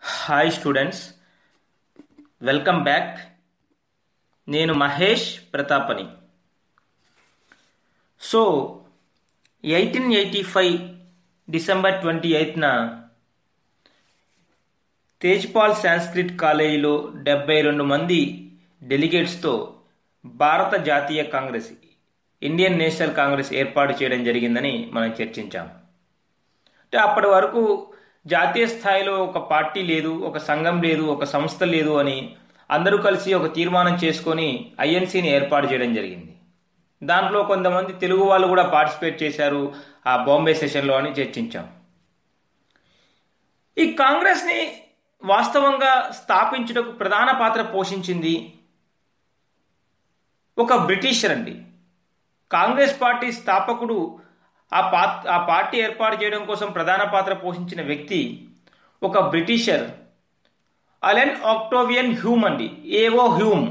hi students welcome back నేను మహేష్ ప్రతాపని so eighteen eighty five December twenty ఎయిత్న తేజ్పాల్ సాంస్క్రిట్ కాలేజీలో డెబ్బై రెండు మంది డెలిగేట్స్తో భారత జాతీయ కాంగ్రెస్ ఇండియన్ నేషనల్ కాంగ్రెస్ ఏర్పాటు చేయడం జరిగిందని మనం చర్చించాం అంటే అప్పటి వరకు జాతీయ స్థాయిలో ఒక పార్టీ లేదు ఒక సంఘం లేదు ఒక సంస్థ లేదు అని అందరూ కలిసి ఒక తీర్మానం చేసుకొని ఐఎన్సీని ఏర్పాటు చేయడం జరిగింది దాంట్లో కొంతమంది తెలుగు వాళ్ళు కూడా పార్టిసిపేట్ చేశారు ఆ బాంబే సెషన్లో అని చర్చించాం ఈ కాంగ్రెస్ని వాస్తవంగా స్థాపించుటకు ప్రధాన పాత్ర పోషించింది ఒక బ్రిటిషర్ అండి కాంగ్రెస్ పార్టీ స్థాపకుడు ఆ పా ఆ పార్టీ ఏర్పాటు చేయడం కోసం ప్రధాన పాత్ర పోషించిన వ్యక్తి ఒక బ్రిటిషర్ అలెన్ ఆక్టోవియన్ హ్యూమ్ అండి ఏవో హ్యూమ్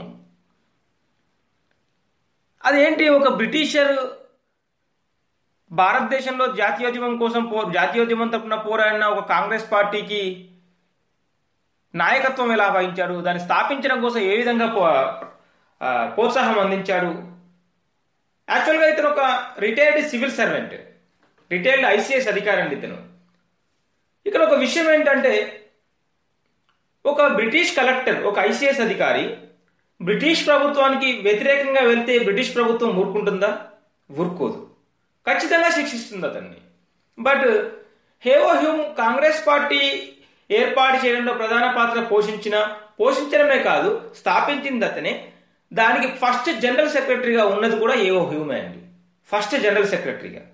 అదేంటి ఒక బ్రిటిషర్ భారతదేశంలో జాతీయోద్యమం కోసం పో జాతీయోద్యమం తరపున పోరాడిన ఒక కాంగ్రెస్ పార్టీకి నాయకత్వం ఎలా వహించాడు దాన్ని స్థాపించడం కోసం ఏ విధంగా ప్రోత్సాహం అందించాడు యాక్చువల్గా ఇతను ఒక retired civil servant retired ICS అధికారి అండి ఇతను ఇక్కడ ఒక విషయం ఏంటంటే ఒక బ్రిటిష్ కలెక్టర్ ఒక ఐసీఎస్ అధికారి బ్రిటిష్ ప్రభుత్వానికి వ్యతిరేకంగా వెళ్తే బ్రిటిష్ ప్రభుత్వం ఊరుకుంటుందా ఊరుకోదు ఖచ్చితంగా శిక్షిస్తుంది అతన్ని but A O Hume Congress party ఏర్పాటు చేయడంలో ప్రధాన పాత్ర పోషించిన పోషించడమే కాదు స్థాపించింది అతనే దానికి ఫస్ట్ జనరల్ సెక్రటరీగా ఉన్నది కూడా ఏవో హ్యూమే అండి ఫస్ట్ జనరల్ సెక్రటరీగా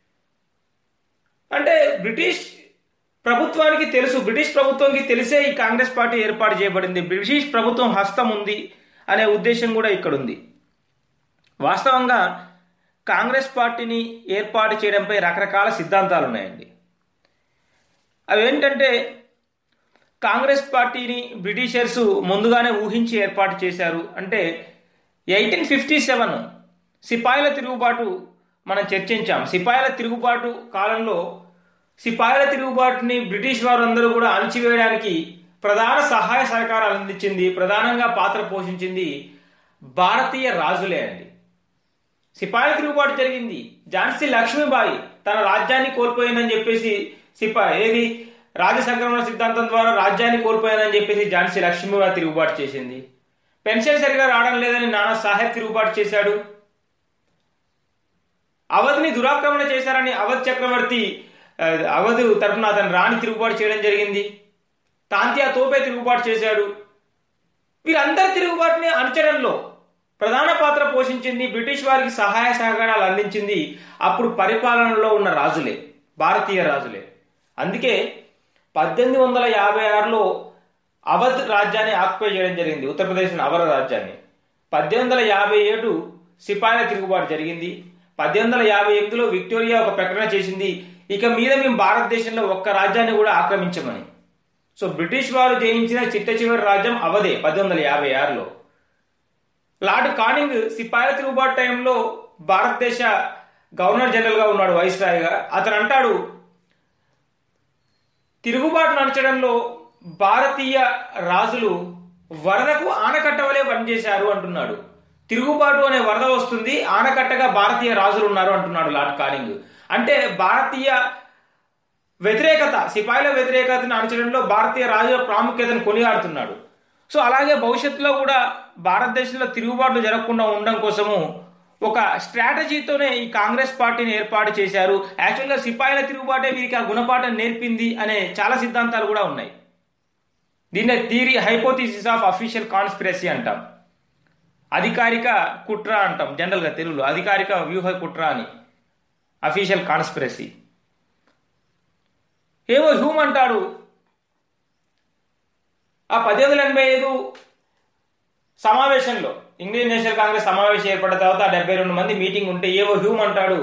అంటే బ్రిటిష్ ప్రభుత్వానికి తెలుసు బ్రిటిష్ ప్రభుత్వానికి తెలిసే ఈ కాంగ్రెస్ పార్టీ ఏర్పాటు చేయబడింది బ్రిటిష్ ప్రభుత్వం హస్తం ఉంది అనే ఉద్దేశం కూడా ఇక్కడ ఉంది వాస్తవంగా కాంగ్రెస్ పార్టీని ఏర్పాటు చేయడంపై రకరకాల సిద్ధాంతాలు ఉన్నాయండి అవేంటంటే కాంగ్రెస్ పార్టీని బ్రిటిషర్స్ ముందుగానే ఊహించి ఏర్పాటు చేశారు అంటే ఎయిటీన్ ఫిఫ్టీ సెవెన్ సిపాయిల తిరుగుబాటు మనం చర్చించాం సిపాయిల తిరుగుబాటు కాలంలో సిపాయిల తిరుగుబాటుని బ్రిటిష్ వారందరూ కూడా అణచివేయడానికి ప్రధాన సహాయ సహకారాలు అందించింది ప్రధానంగా పాత్ర పోషించింది భారతీయ రాజులే అండి సిపాయిల తిరుగుబాటు జరిగింది ఝాన్సీ లక్ష్మీబాయి తన రాజ్యాన్ని కోల్పోయిందని చెప్పేసి సిపాయి ఏది రాజ సంక్రమణ సిద్ధాంతం ద్వారా రాజ్యాన్ని కోల్పోయానని చెప్పేసి ఝాన్సీ లక్ష్మీబాయి తిరుగుబాటు చేసింది పెన్షన్ సరిగా రావడం లేదని నానా సాహెబ్ తిరుగుబాటు చేశాడు అవధిని దురాక్రమణ చేశారని అవధ్ చక్రవర్తి అవధ్ తరపున అతను రాణి తిరుగుబాటు చేయడం జరిగింది తాంతియా తోపే తిరుగుబాటు చేశాడు వీరందరి తిరుగుబాటుని అణచడంలో ప్రధాన పాత్ర పోషించింది బ్రిటిష్ వారికి సహాయ సహకారాలు అందించింది అప్పుడు పరిపాలనలో ఉన్న రాజులే భారతీయ రాజులే అందుకే పద్దెనిమిది వందల యాభై ఆరులో అవధ్ రాజ్యాన్ని ఆక్యుపై చేయడం జరిగింది ఉత్తరప్రదేశ్ అవర రాజ్యాన్ని పద్దెనిమిది వందల యాభై ఏడు సిపాయిల తిరుగుబాటు జరిగింది పద్దెనిమిది వందల యాభై ఎనిమిదిలో విక్టోరియా ఒక ప్రకటన చేసింది ఇక మీద మేము భారతదేశంలో ఒక్క రాజ్యాన్ని కూడా ఆక్రమించమని సో బ్రిటిష్ వారు జయించిన చిట్ట చివరి రాజ్యం అవదే పద్దెనిమిది వందల యాభై ఆరులో లార్డ్ కానింగ్ సిపాయిల తిరుగుబాటు టైంలో భారతదేశ గవర్నర్ జనరల్గా ఉన్నాడు వైస్రాయ్గా అతను అంటాడు తిరుగుబాటు నడచడంలో భారతీయ రాజులు వరదకు ఆనకట్ట వలె పనిచేశారు అంటున్నాడు తిరుగుబాటు అనే వరద వస్తుంది ఆనకట్టగా భారతీయ రాజులు ఉన్నారు అంటున్నాడు లార్డ్ కానింగ్ అంటే భారతీయ వ్యతిరేకత సిపాయిల వ్యతిరేకతను అణచడంలో భారతీయ రాజుల ప్రాముఖ్యతను కొనియాడుతున్నాడు సో అలాగే భవిష్యత్తులో కూడా భారతదేశంలో తిరుగుబాట్లు జరగకుండా ఉండడం కోసము ఒక స్ట్రాటజీతోనే ఈ కాంగ్రెస్ పార్టీని ఏర్పాటు చేశారు యాక్చువల్గా సిపాయిల తిరుగుబాటే వీరికి ఆ గుణపాఠం నేర్పింది అనే చాలా సిద్ధాంతాలు కూడా ఉన్నాయి దీన్ని theory hypothesis of official conspiracy అంటాం అధికారిక కుట్ర అంటాం జనరల్గా తెలుగులో అధికారిక వ్యూహ కుట్ర అని అఫీషియల్ కాన్స్పిరసీ ఏవో హ్యూమ్ అంటాడు ఆ పద్దెనిమిది వందల ఎనభై ఐదు సమావేశంలో ఇండియన్ నేషనల్ కాంగ్రెస్ సమావేశం ఏర్పడిన తర్వాత డెబ్బై రెండు మంది మీటింగ్ ఉంటే ఏవో హ్యూమ్ అంటాడు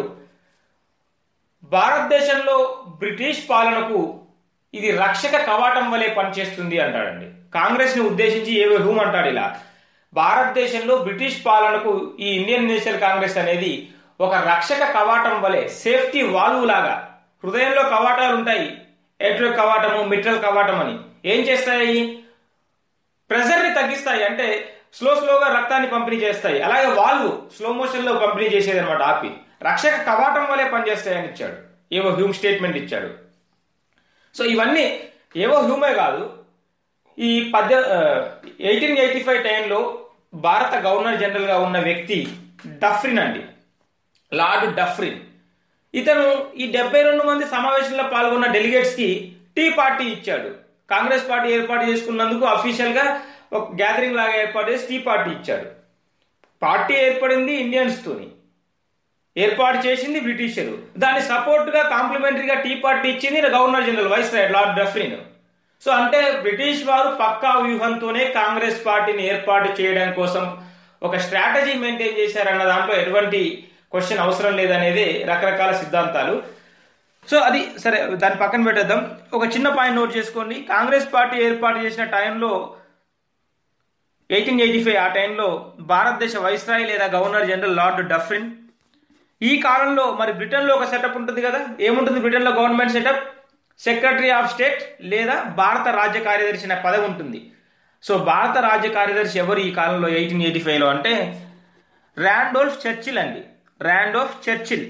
భారతదేశంలో బ్రిటిష్ పాలనకు ఇది రక్షక కవాటం వలె పనిచేస్తుంది అంటాడండి కాంగ్రెస్ ని ఉద్దేశించి ఏవో హ్యూమ్ అంటాడు ఇలా భారతదేశంలో బ్రిటిష్ పాలనకు ఈ ఇండియన్ నేషనల్ కాంగ్రెస్ అనేది ఒక రక్షక కవాటం వలె సేఫ్టీ వాల్వ్ లాగా హృదయంలో కవాటాలు ఉంటాయి ఎట్రల్ కవాటము మిట్రల్ కవాటం అని ఏం చేస్తాయి ప్రెషర్ని తగ్గిస్తాయి అంటే స్లో స్లోగా రక్తాన్ని పంపిణీ చేస్తాయి అలాగే వాల్వ్ స్లో మోషన్లో పంపిణీ చేసేది అనమాట ఆపి రక్షక కవాటం వల్లే పనిచేస్తాయని ఇచ్చాడు ఏవో హ్యూమ్ స్టేట్మెంట్ ఇచ్చాడు సో ఇవన్నీ ఏవో హ్యూమే కాదు ఈ పద్దె ఎయిటీన్ ఎయిటీ ఫైవ్ టైంలో భారత గవర్నర్ జనరల్గా ఉన్న వ్యక్తి డఫ్రిన్ అండి లార్డ్ డఫ్రిన్ ఇతను ఈ డెబ్బై రెండు మంది సమావేశంలో పాల్గొన్న డెలిగేట్స్ కి టీ పార్టీ ఇచ్చాడు కాంగ్రెస్ పార్టీ ఏర్పాటు చేసుకున్నందుకు అఫీషియల్ గా ఒక గ్యాదరింగ్ లాగా ఏర్పాటు చేసి టీ పార్టీ ఇచ్చాడు పార్టీ ఏర్పడింది ఇండియన్స్ తోని ఏర్పాటు చేసింది బ్రిటిషరు దాని సపోర్ట్ గా కాంప్లిమెంటరీగా టీ పార్టీ ఇచ్చింది governor general viceroy lord Dufferin so అంటే బ్రిటిష్ వారు పక్కా వ్యూహంతోనే కాంగ్రెస్ పార్టీని ఏర్పాటు చేయడం కోసం ఒక స్ట్రాటజీ మెయింటైన్ చేశారన్న దాంట్లో ఎటువంటి క్వశ్చన్ అవసరం లేదనేది రకరకాల సిద్ధాంతాలు సో అది సరే దాన్ని పక్కన పెట్టేద్దాం ఒక చిన్న పాయింట్ నోట్ చేసుకోండి కాంగ్రెస్ పార్టీ ఏర్పాటు చేసిన టైంలో ఎయిటీన్ ఎయిటీ ఫైవ్ ఆ టైంలో భారతదేశ వైస్రాయ్ లేదా గవర్నర్ జనరల్ లార్డ్ డఫ్రిన్ ఈ కాలంలో మరి బ్రిటన్లో ఒక సెటప్ ఉంటుంది కదా ఏముంటుంది బ్రిటన్లో government setup secretary of state లేదా భారత రాజ్య కార్యదర్శి అనే పదవి ఉంటుంది సో భారత రాజ్య కార్యదర్శి ఎవరు ఈ కాలంలో ఎయిటీన్ ఎయిటీ ఫైవ్లో అంటే ర్యాండోల్ఫ్ చర్చిల్ అండి ర్యాండోల్ఫ్ చర్చిల్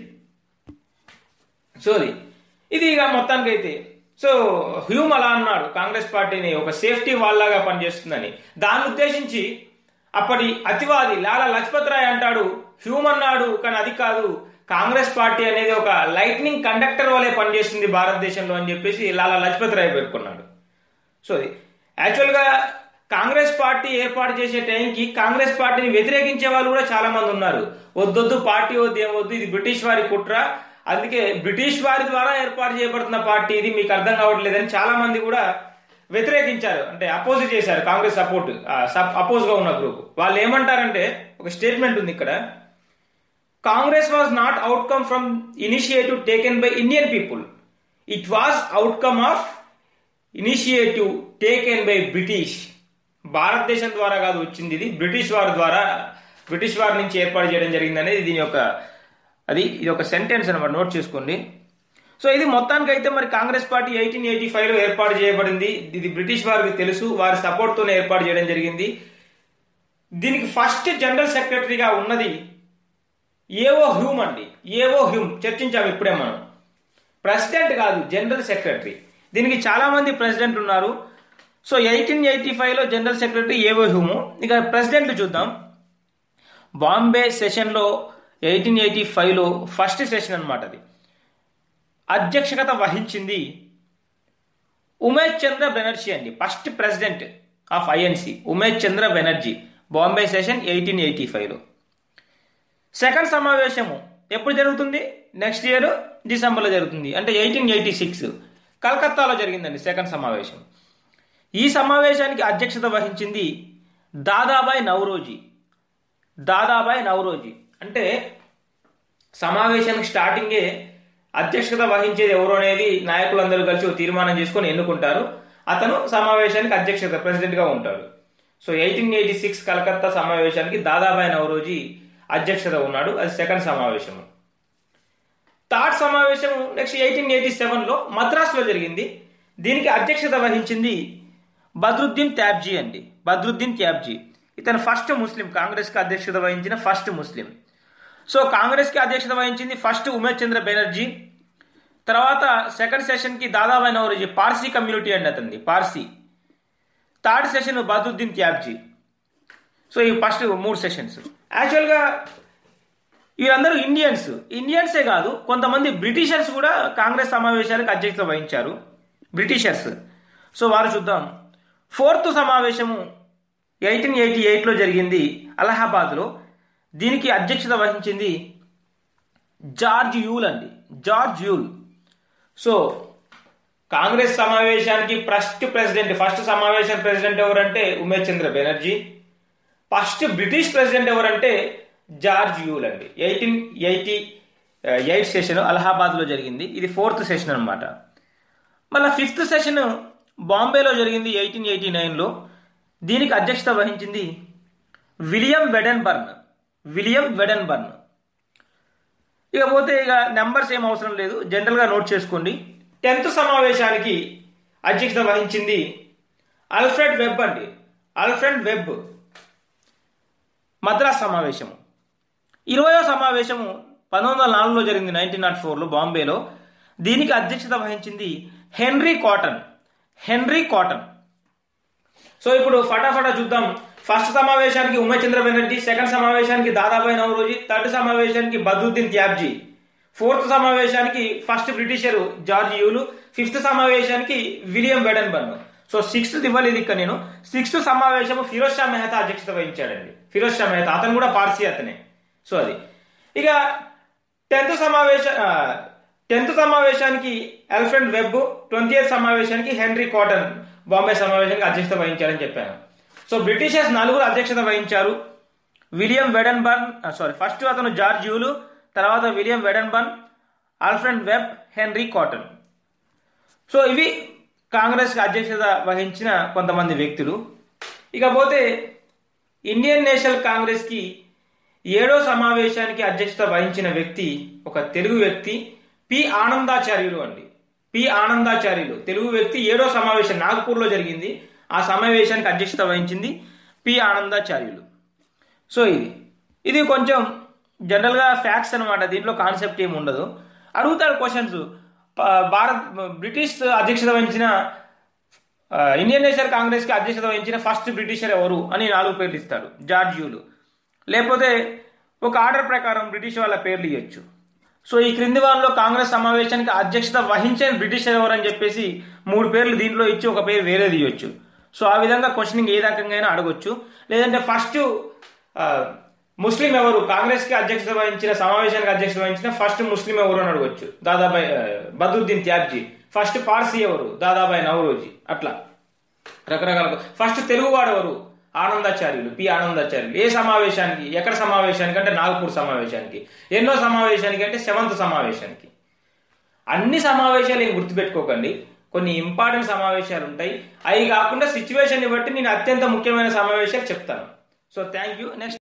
సో అది ఇది ఇక మొత్తానికి అయితే సో హ్యూమ్ అలా అన్నాడు కాంగ్రెస్ పార్టీని ఒక సేఫ్టీ వాల్లాగా పనిచేస్తుందని దాన్ని ఉద్దేశించి అప్పటి అతివాది లాలా లజపత్ రాయ్ అంటాడు హ్యూమ్ అన్నాడు కానీ అది కాదు కాంగ్రెస్ పార్టీ అనేది ఒక లైట్నింగ్ కండక్టర్ వలె పనిచేస్తుంది భారతదేశంలో అని చెప్పేసి లాలా లజపత్ రాయ్ పేర్కొన్నాడు సో అది యాక్చువల్గా కాంగ్రెస్ పార్టీ ఏర్పాటు చేసే టైంకి కాంగ్రెస్ పార్టీని వ్యతిరేకించే వాళ్ళు కూడా చాలా మంది ఉన్నారు వద్దొద్దు పార్టీ వద్దు ఏమొద్దు ఇది బ్రిటిష్ వారి కుట్ర అందుకే బ్రిటిష్ వారి ద్వారా ఏర్పాటు చేయబడుతున్న పార్టీ ఇది మీకు అర్థం కావట్లేదని చాలా మంది కూడా వ్యతిరేకించారు అంటే అపోజ్ చేశారు కాంగ్రెస్ సపోర్ట్ అపోజ్ గా ఉన్న గ్రూప్ వాళ్ళు ఏమంటారంటే ఒక స్టేట్మెంట్ ఉంది ఇక్కడ Congress was not outcome from initiative taken by Indian people it was outcome of initiative taken by British భారతదేశం ద్వారా కాదు వచ్చింది ఇది బ్రిటిష్ వారి ద్వారా బ్రిటిష్ వారి నుంచి ఏర్పాటు చేయడం జరిగింది అనేది దీని యొక్క అది ఇది ఒక సెంటెన్స్ అనమాట నోట్ చేసుకోండి సో ఇది మొత్తానికి అయితే మరి కాంగ్రెస్ పార్టీ ఎయిటీన్ ఎయిటీ ఫైవ్లో ఏర్పాటు చేయబడింది ఇది బ్రిటిష్ వారికి తెలుసు వారి సపోర్ట్తోనే ఏర్పాటు చేయడం జరిగింది దీనికి ఫస్ట్ జనరల్ సెక్రటరీగా ఉన్నది ఏవో హ్యూమ్ అండి ఏవో హ్యూమ్ చర్చించాము ఇప్పుడే మనం ప్రెసిడెంట్ కాదు జనరల్ సెక్రటరీ దీనికి చాలా మంది ప్రెసిడెంట్ ఉన్నారు సో ఎయిటీన్ ఎయిటీ ఫైవ్లో జనరల్ సెక్రటరీ ఏవో హ్యూము ఇక ప్రెసిడెంట్ చూద్దాం బాంబే సెషన్లో ఎయిటీన్ ఎయిటీ ఫైవ్లో ఫస్ట్ సెషన్ అనమాట అది అధ్యక్షత వహించింది ఉమేష్ చంద్ర బెనర్జీ అండి first president of INC Umesh Chandra Banerjee Bombay session eighteen eighty ఫైవ్లో సెకండ్ సమావేశము ఎప్పుడు జరుగుతుంది నెక్స్ట్ ఇయర్ డిసెంబర్లో జరుగుతుంది అంటే ఎయిటీన్ ఎయిటీ సిక్స్ కలకత్తాలో జరిగిందండి సెకండ్ సమావేశం ఈ సమావేశానికి అధ్యక్షత వహించింది దాదాబాయ్ నవరోజీ దాదాబాయ్ నవరోజీ అంటే సమావేశానికి స్టార్టింగే అధ్యక్షత వహించేది ఎవరు అనేది నాయకులందరూ కలిసి ఒక తీర్మానం చేసుకొని ఎన్నుకుంటారు అతను సమావేశానికి అధ్యక్షత ప్రెసిడెంట్గా ఉంటాడు so eighteen eighty six Calcutta సమావేశానికి దాదాబాయ్ నవరోజీ అధ్యక్షత ఉన్నాడు అది సెకండ్ సమావేశము థర్డ్ సమావేశం నెక్స్ట్ ఎయిటీన్ ఎయిటీ సెవెన్లో మద్రాసులో జరిగింది దీనికి అధ్యక్షత వహించింది బద్రుద్దీన్ త్యాబ్జీ అండి బద్రుద్దీన్ త్యాబ్జీ ఇతను ఫస్ట్ ముస్లిం కాంగ్రెస్కి అధ్యక్షత వహించిన ఫస్ట్ ముస్లిం సో కాంగ్రెస్కి అధ్యక్షత వహించింది ఫస్ట్ ఉమేష్ చంద్ర బెనర్జీ తర్వాత సెకండ్ సెషన్కి దాదాబాయ్ నవరోజీ పార్సీ కమ్యూనిటీ అండి అతనిది Parsi third session Badruddin Tyabji so ఈ ఫస్ట్ మూడు సెషన్స్ యాక్చువల్గా వీరందరూ ఇండియన్స్ ఇండియన్సే కాదు కొంతమంది బ్రిటిషర్స్ కూడా కాంగ్రెస్ సమావేశాలకు అధ్యక్షత వహించారు బ్రిటిషర్స్ సో వారు చూద్దాం ఫోర్త్ సమావేశము ఎయిటీన్ ఎయిటీ ఎయిట్లో జరిగింది అలహాబాద్లో దీనికి అధ్యక్షత వహించింది జార్జ్ యూల్ అండి జార్జ్ యూల్ సో కాంగ్రెస్ సమావేశానికి ఫస్ట్ ప్రెసిడెంట్ ఫస్ట్ సమావేశం ప్రెసిడెంట్ ఎవరంటే ఉమేష్ చంద్ర బెనర్జీ ఫస్ట్ బ్రిటిష్ ప్రెసిడెంట్ ఎవరంటే జార్జ్ యూల్ అండి ఎయిటీన్ ఎయిటీ ఎయిట్ సెషన్ అలహాబాద్లో జరిగింది ఇది ఫోర్త్ సెషన్ అనమాట మళ్ళీ ఫిఫ్త్ సెషన్ బాంబేలో జరిగింది ఎయిటీన్ ఎయిటీ నైన్లో దీనికి అధ్యక్షత వహించింది విలియం వెడన్బర్న్ విలియం వెడన్బర్న్ ఇక పోతే ఇక నెంబర్స్ ఏం అవసరం లేదు జనరల్గా నోట్ చేసుకోండి టెన్త్ సమావేశానికి అధ్యక్షత వహించింది అల్ఫ్రెడ్ వెబ్ అండి అల్ఫ్రెడ్ వెబ్ మద్రాస్ సమావేశము ఇరవయో సమావేశము పంతొమ్మిది వందల నాలుగులో జరిగింది నైన్టీన్ నాట్ ఫోర్లో బాంబేలో దీనికి అధ్యక్షత వహించింది Henry Cotton Henry Cotton so ఇప్పుడు ఫటాఫటా చూద్దాం ఫస్ట్ సమావేశానికి ఉమయచంద్ర బెనర్జీ సెకండ్ సమావేశానికి దాదాబాయి నవరోజీ థర్డ్ సమావేశానికి బదుద్దీన్ త్యాబ్జీ ఫోర్త్ సమావేశానికి first Britisher George Yule fifth సమావేశానికి విలియం వెడన్బర్న్ సో సిక్స్త్ ఇవ్వలేదు ఇక్కడ నేను సిక్స్త్ సమావేశము ఫిరోజ్ షా మెహతా అధ్యక్షత వహించాడండి ఫిరోజ్ షా మెహతా అతను కూడా పార్సీ అతనే సో అది ఇక టెన్త్ సమావేశ టెన్త్ సమావేశానికి ఎల్ఫ్రెండ్ వెబ్ ట్వంటీ ఎయిత్ సమావేశానికి హెన్రీ కాటన్ బాంబే సమావేశానికి అధ్యక్షత వహించారని చెప్పాను సో బ్రిటిషర్స్ నలుగురు అధ్యక్షత వహించారు విలియం వెడన్బర్న్ సారీ ఫస్ట్ అతను జార్జ్ యూలు తర్వాత William Wedderburn Alfred Webb Henry Cotton so ఇవి కాంగ్రెస్కి అధ్యక్షత వహించిన కొంతమంది వ్యక్తులు ఇకపోతే ఇండియన్ నేషనల్ కాంగ్రెస్కి ఏడో సమావేశానికి అధ్యక్షత వహించిన వ్యక్తి ఒక తెలుగు వ్యక్తి పి ఆనందాచార్యులు అండి పి ఆనందాచార్యులు తెలుగు వ్యక్తి ఏడో సమావేశం నాగపూర్లో జరిగింది ఆ సమావేశానికి అధ్యక్షత వహించింది పి ఆనందాచార్యులు సో ఇది ఇది కొంచెం జనరల్గా ఫ్యాక్ట్స్ అనమాట దీంట్లో కాన్సెప్ట్ ఏమి ఉండదు అడుగుతాడు క్వశ్చన్స్ భారత్ బ్రిటిష్ అధ్యక్షత వహించిన ఆ, ఇండియన్ నేషనల్ కాంగ్రెస్కి అధ్యక్షత వహించిన ఫస్ట్ బ్రిటిషర్ ఎవరు అని నాలుగు పేర్లు ఇస్తాడు జార్జ్ యూలు లేకపోతే ఒక ఆర్డర్ ప్రకారం బ్రిటిష్ వాళ్ళ పేర్లు ఇవ్వచ్చు సో ఈ క్రింది వారంలో కాంగ్రెస్ సమావేశానికి అధ్యక్షత వహించిన బ్రిటిషర్ ఎవరని చెప్పేసి మూడు పేర్లు దీంట్లో ఇచ్చి ఒక పేరు వేరేది ఇవ్వచ్చు సో ఆ విధంగా క్వశ్చనింగ్ ఏ రకంగా అడగొచ్చు లేదంటే ఫస్ట్ ముస్లిం ఎవరు కాంగ్రెస్ కి అధ్యక్షత వహించిన సమావేశానికి అధ్యక్షత వహించిన ఫస్ట్ ముస్లిం ఎవరు అని అడగొచ్చు దాదాబాయ్ ఆ, బదుద్దీన్ త్యాబ్జీ ఫస్ట్ పార్సీ ఎవరు దాదాబాయ్ నవరోజీ అట్లా రకరకాల ఫస్ట్ తెలుగువాడు ఎవరు ఆనందాచార్యులు పి ఆనందాచార్యులు ఏ సమావేశానికి ఎక్కడ సమావేశానికి అంటే నాగపూర్ సమావేశానికి ఎన్నో సమావేశానికి అంటే సెవెంత్ సమావేశానికి అన్ని సమావేశాలు ఏం గుర్తుపెట్టుకోకండి కొన్ని ఇంపార్టెంట్ సమావేశాలు ఉంటాయి అవి కాకుండా సిచ్యువేషన్ బట్టి నేను అత్యంత ముఖ్యమైన సమావేశాలు చెప్తాను సో థ్యాంక్ యూ నెక్స్ట్